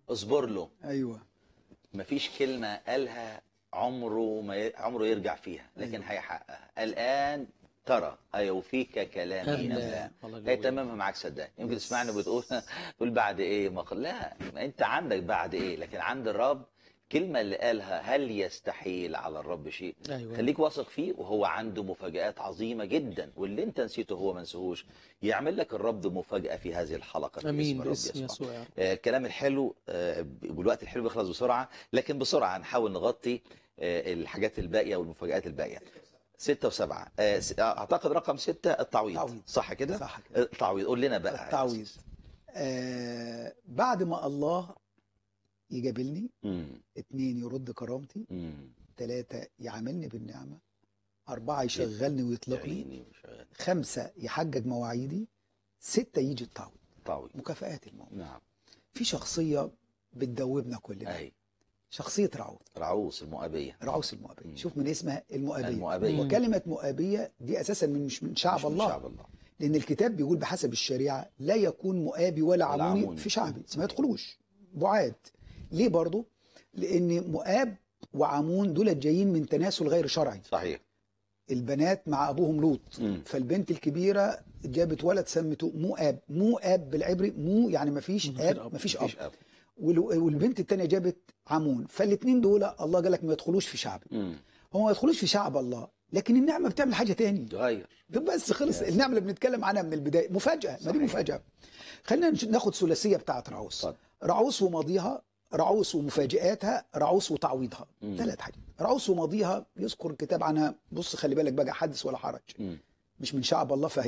اصبر له ايوه مفيش كلمة قالها عمره ما ي... عمره يرجع فيها لكن هيحققها الآن ترى أيوفيك كلامي أم لا الله هي تماما معاك صدقني يمكن تسمعني بتقول تقول بعد ايه ما قل- لا ما انت عندك بعد ايه لكن عند الرب الكلمة اللي قالها هل يستحيل على الرب شيء أيوة. خليك واثق فيه وهو عنده مفاجآت عظيمة جدا واللي انت نسيته هو ما نسيهوش يعمل لك الرب مفاجأة في هذه الحلقة امين الرب باسم يسوع. يسوع يا رب. آه، الكلام الحلو آه، والوقت الحلو بيخلص بسرعة لكن بسرعة نحاول نغطي آه، الحاجات الباقية والمفاجآت الباقية ستة وسبعة آه، س- أعتقد رقم ستة التعويض التعويض. صح كده؟ صح كده. التعويض قول لنا بقى التعويض آه بعد ما الله يجابلني مم. اتنين يرد كرامتي مم. تلاتة يعاملني بالنعمة أربعة يشغلني ويطلقني عيني وشغال. خمسة يحجج مواعيدي ستة يجي التعويض تعويض مكافآت الموت نعم في شخصية بتدوبنا كلنا أي شخصية رعوت رعوس المؤابية رعوس المؤابية مم. شوف من اسمها المؤابية المؤابية. وكلمة مؤابية دي أساسا من مش من شعب مش من الله شعب الله لأن الكتاب بيقول بحسب الشريعة لا يكون مؤابي ولا ولا عموني عموني. في شعبي ما يدخلوش بعاد ليه برضو لأن مؤاب وعمون دول جايين من تناسل غير شرعي صحيح البنات مع أبوهم لوط مم. فالبنت الكبيرة جابت ولد سمته مؤاب مؤاب بالعبري مو يعني ما فيش من غير اب أب. ما فيش اب مفيش أب وال- والبنت التانية جابت عمون فالاثنين دول الله قال لك ما يدخلوش في شعبي مم. هم ما يدخلوش في شعب الله لكن النعمة بتعمل حاجة تاني تغير ده بس خلص النعمة اللي بنتكلم عنها من البداية مفاجأة ما دي صحيح. مفاجأة خلينا نش- ناخد ثلاثية بتاعت رعوس اتفضل. رعوس وماضيها رعوس ومفاجآتها رعوس وتعويضها مم. ثلاث حاجات رعوس وماضيها يذكر الكتاب عنها بص خلي بالك بقى حدث ولا حرج مم. مش من شعب الله فهي